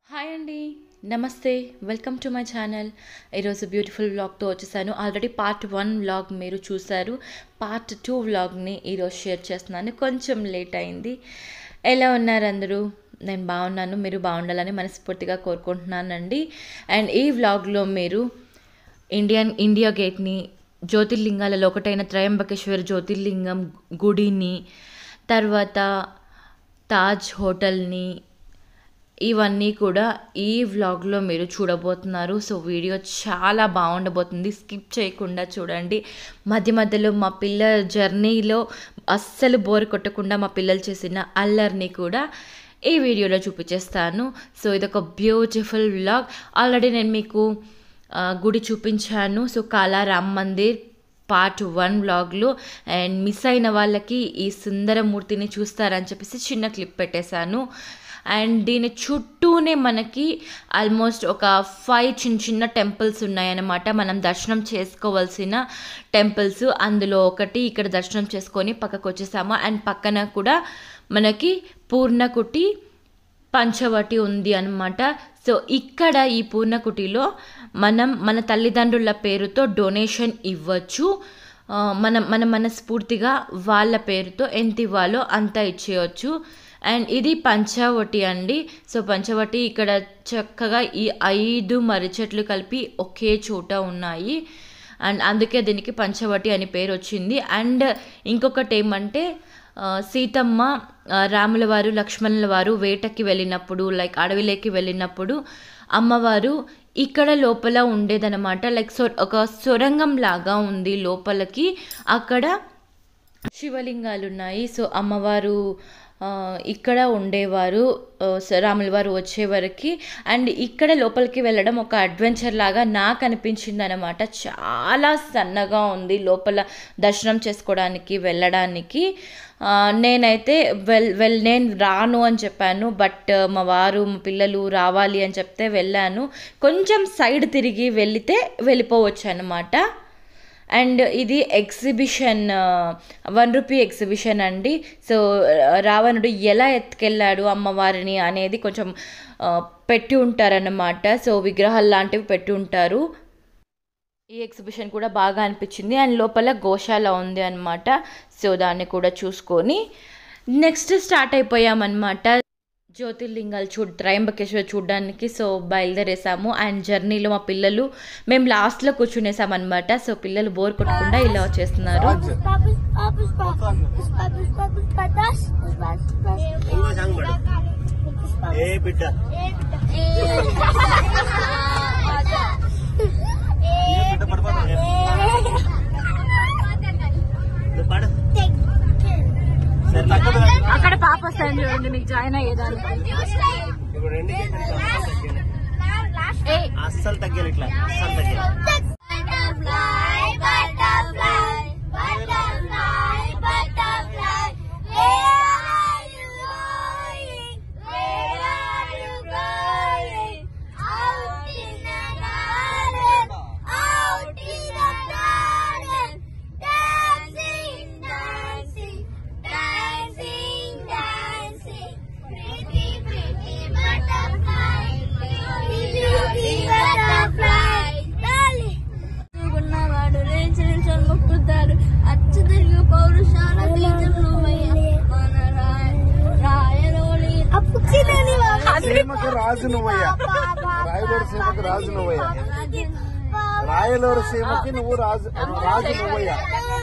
Hi అండి నమస్తే welcome to my channel ఈరోజు బ్యూటిఫుల్ వ్లాగ్తో వచ్చేసాను ఆల్రెడీ పార్ట్ వన్ వ్లాగ్ మీరు చూసారు పార్ట్ టూ వ్లాగ్ని ఈరోజు షేర్ చేస్తున్నాను కొంచెం లేట్ అయింది ఎలా ఉన్నారు అందరూ నేను బాగున్నాను మీరు బాగుండాలని మనస్ఫూర్తిగా కోరుకుంటున్నానండి అండ్ ఈ వ్లాగ్లో మీరు ఇండియన్ ఇండియా గేట్ని జ్యోతిర్లింగాలలో ఒకటైన త్రయంబకేశ్వర జ్యోతిర్లింగం గుడిని తర్వాత తాజ్ హోటల్ని ఇవన్నీ కూడా ఈ వ్లాగ్లో మీరు చూడబోతున్నారు సో వీడియో చాలా బాగుండబోతుంది స్కిప్ చేయకుండా చూడండి మధ్య మధ్యలో మా పిల్లల జర్నీలో అస్సలు బోర్ కొట్టకుండా మా పిల్లలు చేసిన అల్లరిని కూడా ఈ వీడియోలో చూపించేస్తాను సో ఇదొక బ్యూటిఫుల్ వ్లాగ్ ఆల్రెడీ నేను మీకు ఆ, గుడి చూపించాను so Kala Ram Mandir part one వ్లాగ్లో అండ్ మిస్ అయిన వాళ్ళకి ఈ సుందరమూర్తిని చూస్తారని చెప్పేసి చిన్న క్లిప్ పెట్టేశాను అండ్ దీని చుట్టూనే మనకి ఆల్మోస్ట్ ఒక ఫైవ్ చిన్న చిన్న టెంపుల్స్ ఉన్నాయన్నమాట మనం దర్శనం చేసుకోవాల్సిన టెంపుల్స్ అందులో ఒకటి ఇక్కడ దర్శనం చేసుకొని పక్కకు వచ్చేసాము అండ్ పక్కన కూడా మనకి పూర్ణకుటి పంచవటి ఉంది అనమాట సో ఇక్కడ ఈ పూర్ణకుటిలో మనం మన తల్లిదండ్రుల పేరుతో డొనేషన్ ఇవ్వచ్చు ఆ, మనం మన మనస్ఫూర్తిగా వాళ్ళ పేరుతో ఎంత ఇవ్వాలో అంత ఇచ్చేయచ్చు అండ్ ఇది పంచవటి అండి సో పంచవటి ఇక్కడ చక్కగా ఈ ఐదు మర్రి చెట్లు కలిపి ఒకే చోట ఉన్నాయి అండ్ అందుకే దీనికి పంచవటి అని పేరు వచ్చింది అండ్ ఇంకొకటి ఏమంటే ఆ, సీతమ్మ ఆ, రాముల వారు లక్ష్మణుల వారు వేటకి వెళ్ళినప్పుడు లైక్ అడవిలోకి వెళ్ళినప్పుడు అమ్మవారు ఇక్కడ లోపల ఉండేదన్నమాట లైక్ సొ ఒక సొరంగం లాగా ఉంది లోపలికి అక్కడ శివలింగాలు ఉన్నాయి సో అమ్మవారు ఆ, ఇక్కడ ఉండేవారు ఆ, స- రాముల వారు వచ్చేవరకు అండ్ ఇక్కడ లోపలికి వెళ్ళడం ఒక అడ్వెంచర్ లాగా నాకు అనిపించింది అనమాట చాలా సన్నగా ఉంది లోపల దర్శనం చేసుకోవడానికి వెళ్ళడానికి ఆ, నేనైతే వెల్ వెల్ నేను రాను అని చెప్పాను బట్ మా వారు మా పిల్లలు రావాలి అని చెప్తే వెళ్ళాను కొంచెం సైడ్ తిరిగి వెళితే వెళ్ళిపోవచ్చు అనమాట అండ్ ఇది ఎగ్జిబిషన్ వన్ రూపీ ఎగ్జిబిషన్ అండి సో రావణుడు ఎలా ఎత్తుకెళ్ళాడు అమ్మవారిని అనేది కొంచెం ఆ, పెట్టి ఉంటారన్నమాట సో విగ్రహాలు లాంటివి పెట్టి ఉంటారు ఈ ఎగ్జిబిషన్ కూడా బాగా అనిపించింది అండ్ లోపల గోశాల ఉంది అనమాట సో దాన్ని కూడా చూసుకొని నెక్స్ట్ స్టార్ట్ అయిపోయామన్నమాట జ్యోతిర్లింగాలు చూ త్రయంబకేశ్వర చూడడానికి సో బయలుదేరేసాము అండ్ జర్నీలో మా పిల్లలు మేము లాస్ట్లో కూర్చునేసాం అనమాట సో పిల్లలు బోర్ కొట్టకుండా ఇలా వచ్చేస్తున్నారు Pushpa, Pushpa, Pushpa, Pushpa, Pushpa, Pushpa, dash, Pushpa, Pushpa, ఇంకో సాంగ్ పాడు. Pushpa, ఏ బిడ్డ బిడ్డ పాడు, పాడు. నువ్వు పాడు. సరే, తగ్గదు కదా. అక్కడ పాప వస్తాను చూడండి మీకు జాయిన్ అయ్యేదానికి ఇప్పుడు రెండు చేతులు ఇట్లా తగ్గాలి. అస్సలు తగ్గాలి ఇట్లా అస్సలు తగ్గాలి Butterfly, butterfly, butterfly, butterfly. Where are you going? Where are you going? Out in the garden, out in the garden. Dancing, dancing, dancing, dancing. Pretty, pretty butterfly, pretty, pretty butterfly. Darling. ఉన్నవాడు లేచి నిల్చొని మొక్కుతారు అచ్చు తిరిగి పౌరుషాల బీజం నువ్వయ్య మన రాయ రాయలోని సీమకు రాజు నువ్వయ్యా రాయలూరు సీమకు రాజు నువ్వయ్యా రాయలూరు సీమకి నువ్వు రాజు రాజు నువ్వయ్యా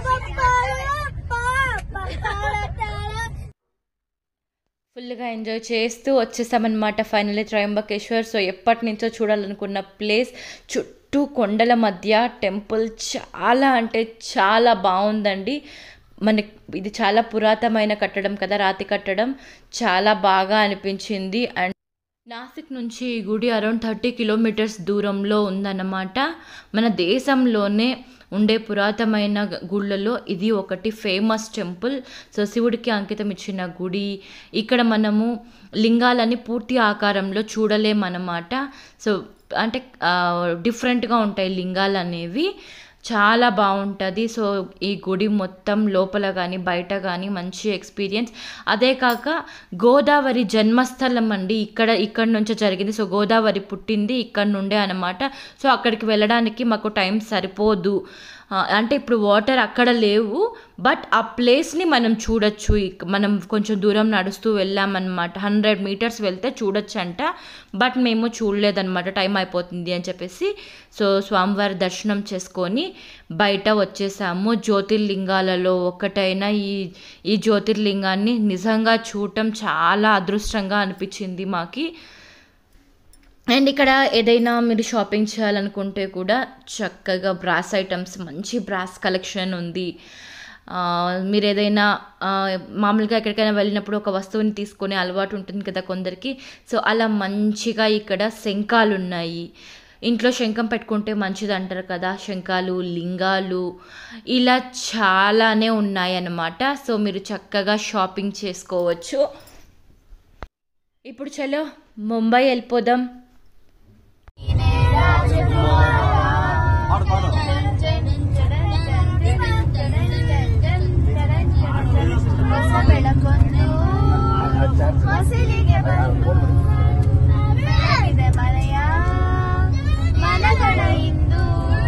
ఫుల్గా ఎంజాయ్ చేస్తూ వచ్చేసామన్నమాట ఫైనల్లీ త్రయంబకేశ్వర్ సో ఎప్పటి నుంచో చూడాలనుకున్న ప్లేస్ చుట్టూ కొండల మధ్య టెంపుల్ చాలా అంటే చాలా బాగుందండి మనకి ఇది చాలా పురాతనమైన కట్టడం కదా రాతి కట్టడం చాలా బాగా అనిపించింది అండ్ నాసిక్ నుంచి ఈ గుడి అరౌండ్ థర్టీ కిలోమీటర్స్ దూరంలో ఉందన్నమాట మన దేశంలోనే ఉండే పురాతనమైన గ- గుళ్ళలో ఇది ఒకటి ఫేమస్ టెంపుల్ సో శివుడికి అంకితం ఇచ్చిన గుడి ఇక్కడ మనము లింగాలని పూర్తి ఆకారంలో చూడలేమన్నమాట సో అంటే డిఫరెంట్గా ఉంటాయి లింగాలు అనేవి చాలా బాగుంటుంది సో ఈ గుడి మొత్తం లోపల కానీ బయట కానీ మంచి ఎక్స్పీరియన్స్ అదే కాక గోదావరి జన్మస్థలం అండి ఇక్కడ ఇక్కడ నుంచే జరిగింది సో గోదావరి పుట్టింది ఇక్కడ నుండే అనమాట సో అక్కడికి వెళ్ళడానికి మాకు టైం సరిపోదు ఆ, అంటే ఇప్పుడు వాటర్ అక్కడ లేవు బట్ ఆ ప్లేస్ని మనం చూడొచ్చు ఇక్- మనం కొంచెం దూరం నడుస్తూ వెళ్ళామన్నమాట హండ్రెడ్ మీటర్స్ వెళ్తే చూడొచ్చు అంట బట్ మేము చూడలేదన్నమాట టైం అయిపోతుంది అని చెప్పేసి సో స్వామివారి దర్శనం చేసుకొని బయట వచ్చేసాము జ్యోతిర్లింగాలలో ఒకటైన ఈ ఈ జ్యోతిర్లింగాన్ని నిజంగా చూడటం చాలా అదృష్టంగా అనిపించింది మాకి అండ్ ఇక్కడ ఏదైనా మీరు షాపింగ్ చేయాలనుకుంటే కూడా చక్కగా బ్రాస్ ఐటమ్స్ మంచి బ్రాస్ కలెక్షన్ ఉంది ఆ, మీరు ఏదైనా ఆ, మామూలుగా ఎక్కడికైనా వెళ్ళినప్పుడు ఒక వస్తువుని తీసుకునే అలవాటు ఉంటుంది కదా కొందరికి సో అలా మంచిగా ఇక్కడ శంఖాలు ఉన్నాయి ఇంట్లో శంఖం పెట్టుకుంటే మంచిది అంటారు కదా శంఖాలు లింగాలు ఇలా చాలానే ఉన్నాయన్నమాట సో మీరు చక్కగా షాపింగ్ చేసుకోవచ్చు ఇప్పుడు చలో ముంబై వెళ్ళిపోదాం ಹೊಸಲಿಗೆ ಬಂದು ಬೆಳಗಿದೆ ಮನೆಯ ಮನಗಳ ಇಂದು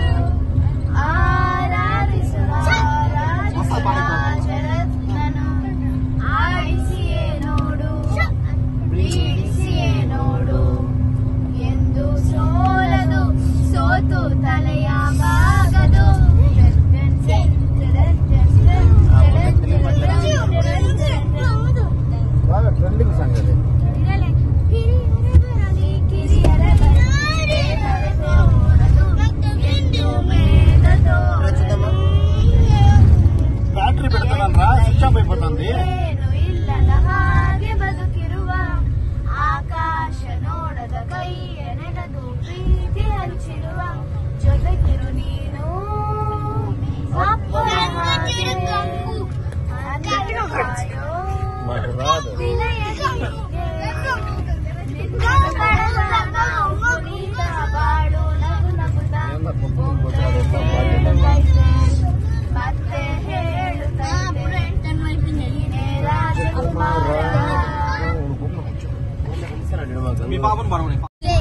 ಆರಾಧಿಸುವ ಆರಾಧಿಸುವ ಜಗತ್ತನು ಆಡಿಸಿಯೇ ನೋಡು ಬೀಳಿಸಿಯೇ ನೋಡು ಎಂದು ಸೋಲದು ಸೋತು ತಲೆಯ ಬಾಗದು బాగా ట్రెండింగ్ సాంగ్ అది బ్యాటరీ పెడతాను రా స్విచ్ ఆఫ్ అయిపోతుంది ಇಲ್ಲದ ಹಾಗೆ ಬದುಕಿರುವ ಆಕಾಶ ನೋಡದ ಕೈಯ ನೆನೆದು ಪ್ರೀತಿ ಹಂಚಿರುವ ಜೊತೆಗಿರು ನೀನು ಅಪ್ಪನ ಹಾಗೆ ಅನ್ನದ ಹಾಡು. మాకు రాదు ವಿನಯ ಹೀಗೆ. ನಿನ್ನ ಕಡಲಾಗ ಪುನೀತ ಬಾಳು ನಗು ನಗುತ್ತಾ ఏందా పొద్దున్న పోతాడు ఎట్లా బాధ్యత ಮತ್ತೆ ಹೇಳುತ್ತಂತೆ ನೀನೇ ರಾಜಕುಮಾರ మీ పాపను పడవని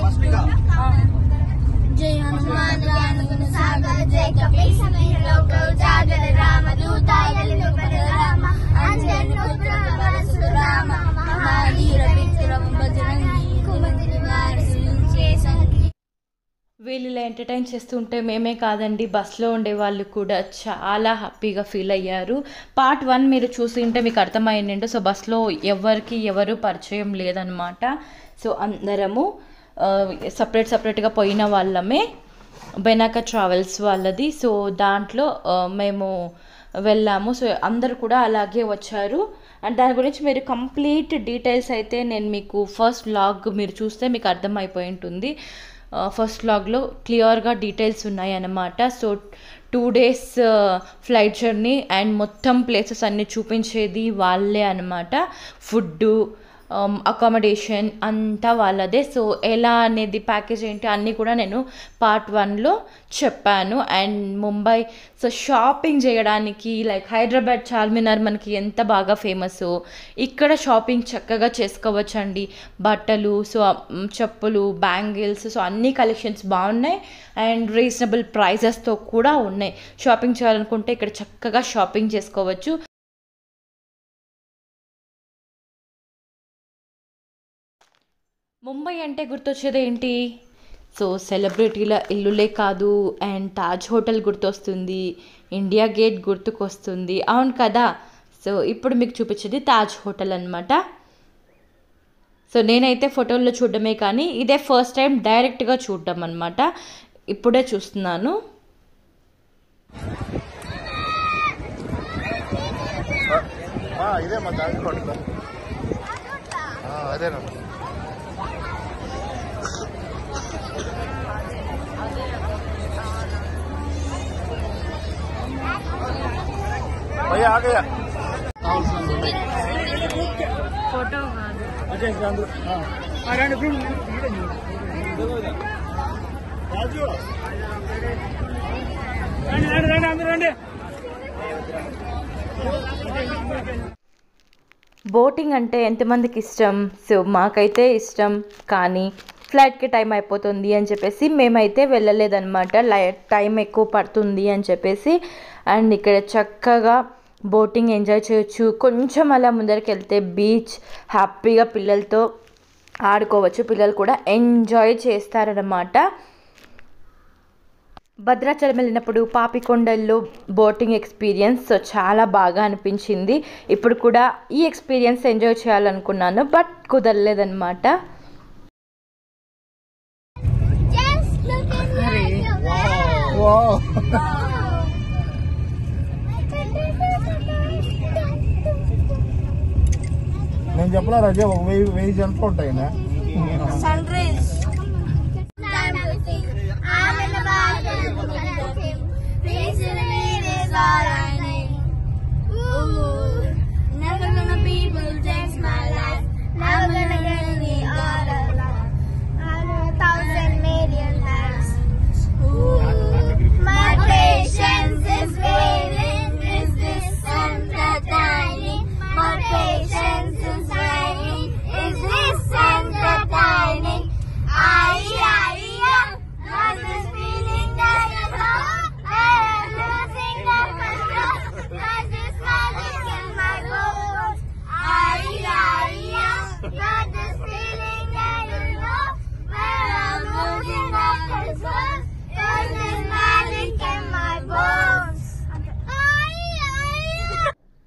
జయ హనుమాన్ రానుగుణ సాగర జయ కపి సమీర లోక జాగర రామ దూత ఎల్లు రామ అంజన్ పుత్ర పరశురామ మహావీర విక్రమ బజరంగి కుమంత్రి వారసు చేసంగి వీళ్ళు ఇలా ఎంటర్టైన్ చేస్తుంటే మేమే కాదండి బస్లో ఉండే వాళ్ళు కూడా చాలా హ్యాపీగా ఫీల్ అయ్యారు పార్ట్ వన్ మీరు చూసి ఉంటే మీకు అర్థమైందండి సో బస్లో ఎవరికి ఎవరు పరిచయం లేదనమాట సో అందరము సపరేట్ సపరేట్గా పోయిన వాళ్ళమే బెనాక ట్రావెల్స్ వాళ్ళది సో దాంట్లో ఆ, మేము వెళ్ళాము సో అందరు కూడా అలాగే వచ్చారు అండ్ దాని గురించి మీరు కంప్లీట్ డీటెయిల్స్ అయితే నేను మీకు ఫస్ట్ వ్లాగ్ మీరు చూస్తే మీకు అర్థమైపోయి ఉంటుంది ఫస్ట్ వ్లాగ్లో క్లియర్గా డీటెయిల్స్ ఉన్నాయి అన్నమాట so two days flight journey and మొత్తం ప్లేసెస్ అన్నీ చూపించేది వాళ్ళే అనమాట ఫుడ్డు అకామిడేషన్ అంతా వాళ్ళదే సో ఎలా అనేది ప్యాకేజ్ ఏంటి అన్నీ కూడా నేను పార్ట్ వన్లో చెప్పాను అండ్ ముంబై సో షాపింగ్ చేయడానికి లైక్ హైదరాబాద్ చార్మినార్ మనకి ఎంత బాగా ఫేమస్ ఇక్కడ షాపింగ్ చక్కగా చేసుకోవచ్చండి బట్టలు సో మ్, చెప్పులు బ్యాంగిల్స్ సో అన్ని కలెక్షన్స్ బాగున్నాయి అండ్ రీజనబుల్ ప్రైజెస్తో కూడా ఉన్నాయి షాపింగ్ చేయాలనుకుంటే ఇక్కడ చక్కగా షాపింగ్ చేసుకోవచ్చు ముంబై అంటే గుర్తొచ్చేది ఏంటి సో సెలబ్రిటీల ఇల్లులే కాదు అండ్ తాజ్ హోటల్ గుర్తొస్తుంది ఇండియా గేట్ గుర్తుకొస్తుంది అవును కదా సో ఇప్పుడు మీకు చూపించేది తాజ్ హోటల్ అనమాట సో నేనైతే ఫోటోల్లో చూడడమే కానీ ఇదే ఫస్ట్ టైం డైరెక్ట్గా చూడడం అనమాట ఇప్పుడే చూస్తున్నాను ఆ, ఇదే మా దాని కొడుకు అదేనమ్మా భయ్యా ఆ గయా ఫోటో రాజు బోటింగ్ అంటే ఎంతమందికి ఇష్టం సో మాకైతే ఇష్టం కానీ ఫ్లైట్కి టైం అయిపోతుంది అని చెప్పేసి మేమైతే వెళ్ళలేదన్నమాట లై టైం ఎక్కువ పడుతుంది అని చెప్పేసి అండ్ ఇక్కడ చక్కగా బోటింగ్ ఎంజాయ్ చేయొచ్చు కొంచెం అలా ముందరికి వెళ్తే బీచ్ హ్యాపీగా పిల్లలతో ఆడుకోవచ్చు పిల్లలు కూడా ఎంజాయ్ చేస్తారన్నమాట భద్రాచలం వెళ్ళినప్పుడు పాపికొండల్లో బోటింగ్ ఎక్స్పీరియన్స్ సో చాలా బాగా అనిపించింది ఇప్పుడు కూడా ఈ ఎక్స్పీరియన్స్ ఎంజాయ్ చేయాలనుకున్నాను బట్ కుదరలేదన్నమాట Just look at me. వా నేను చెప్పలే రజ ఒక వెయ్యి వెయ్యి జంటలు ఉంటాయినా Sunrise. Time to sing. I'm in the garden, looking at him. Peace in the need is all I need. Ooh, never gonna be able to change my life. Never gonna get me out of life. A thousand million times. Ooh, my patience is waiting. Is this entertaining? My patience is waiting. Is this entertaining? Aye, aye, yeah. Got this feeling that you know. I'm losing my control. Got this magic in my bones. Aye, aye, yeah. Got this feeling that you know. I'm losing my control. Got this magic in my bones. Aye, aye, yeah.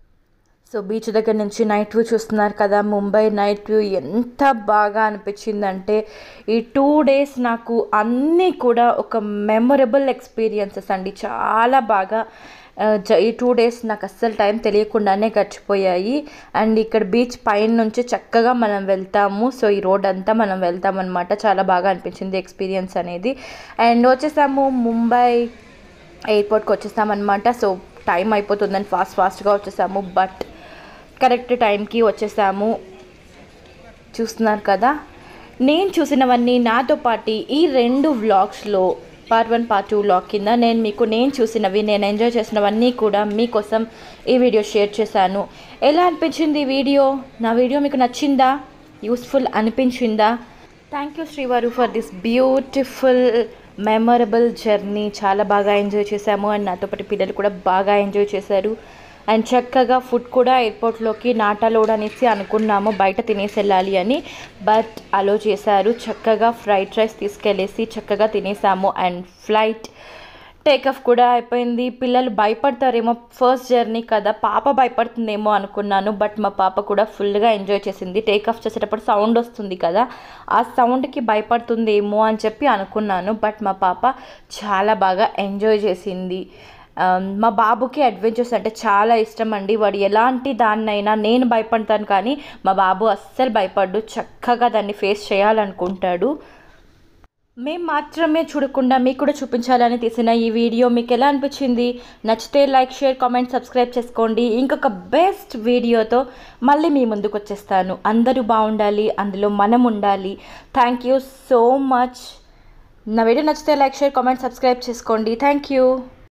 So beach దగ్గర నుంచి night view చూస్తున్నారు కదా Mumbai night view ఎంత బాగా అనిపించిందంటే ఈ two days నాకు అన్నీ కూడా ఒక మెమొరబుల్ ఎక్స్పీరియన్సెస్ అండి చాలా బాగా ఆ, జ- ఈ టూ డేస్ నాకు అస్సలు టైం తెలియకుండానే గడిచిపోయాయి అండ్ ఇక్కడ బీచ్ పైన నుంచి చక్కగా మనం వెళ్తాము సో ఈ రోడ్ అంతా మనం వెళ్తామన్నమాట చాలా బాగా అనిపించింది ఎక్స్పీరియన్స్ అనేది అండ్ వచ్చేసాము ముంబై ఎయిర్పోర్ట్కి వచ్చేసామన్నమాట సో టైం అయిపోతుందని ఫాస్ట్ ఫాస్ట్గా వచ్చేసాము బట్ కరెక్ట్ టైంకి వచ్చేసాము చూస్తున్నారు కదా నేను చూసినవన్నీ నాతో పాటు ఈ రెండు వ్లాగ్స్లో part one part two vlog కింద నేను మీకు నేను చూసినవి నేను ఎంజాయ్ చేసినవన్నీ కూడా మీకోసం ఈ వీడియో షేర్ చేశాను ఎలా అనిపించింది ఈ వీడియో నా వీడియో మీకు నచ్చిందా యూస్ఫుల్ అనిపించిందా థ్యాంక్ యూ శ్రీవారు for this beautiful memorable journey చాలా బాగా ఎంజాయ్ చేశాము అండ్ నాతో పాటు పిల్లలు కూడా బాగా ఎంజాయ్ చేశారు అండ్ చక్కగా ఫుడ్ కూడా ఎయిర్పోర్ట్లోకి నాటాలోడ్ అనేసి అనుకున్నాము బయట తినేసి వెళ్ళాలి అని బట్ అలో చేశారు చక్కగా ఫ్రైడ్ రైస్ తీసుకెళ్ళేసి చక్కగా తినేసాము అండ్ ఫ్లైట్ టేకఫ్ కూడా అయిపోయింది పిల్లలు భయపడతారేమో ఫస్ట్ జర్నీ కదా పాప భయపడుతుందేమో అనుకున్నాను బట్ మా పాప కూడా ఫుల్గా ఎంజాయ్ చేసింది టేకఫ్ చేసేటప్పుడు సౌండ్ వస్తుంది కదా ఆ సౌండ్కి భయపడుతుందేమో అని చెప్పి అనుకున్నాను బట్ మా పాప చాలా బాగా ఎంజాయ్ చేసింది ఆ, మా బాబుకి అడ్వెంచర్స్ అంటే చాలా ఇష్టం అండి వాడు ఎలాంటి దాన్నైనా నేను భయపడతాను కానీ మా బాబు అస్సలు భయపడ్డు చక్కగా దాన్ని ఫేస్ చేయాలనుకుంటాడు మేము మాత్రమే చూడకుండా మీకు కూడా చూపించాలని తీసిన ఈ వీడియో మీకు ఎలా అనిపించింది నచ్చితే లైక్ షేర్ కామెంట్ సబ్స్క్రైబ్ చేసుకోండి ఇంకొక బెస్ట్ వీడియోతో మళ్ళీ మీ ముందుకు వచ్చేస్తాను అందరూ బాగుండాలి అందులో మనం ఉండాలి థ్యాంక్ యూ సో మచ్ నా వీడియో నచ్చితే లైక్ షేర్ కామెంట్ సబ్స్క్రైబ్ చేసుకోండి థ్యాంక్ యూ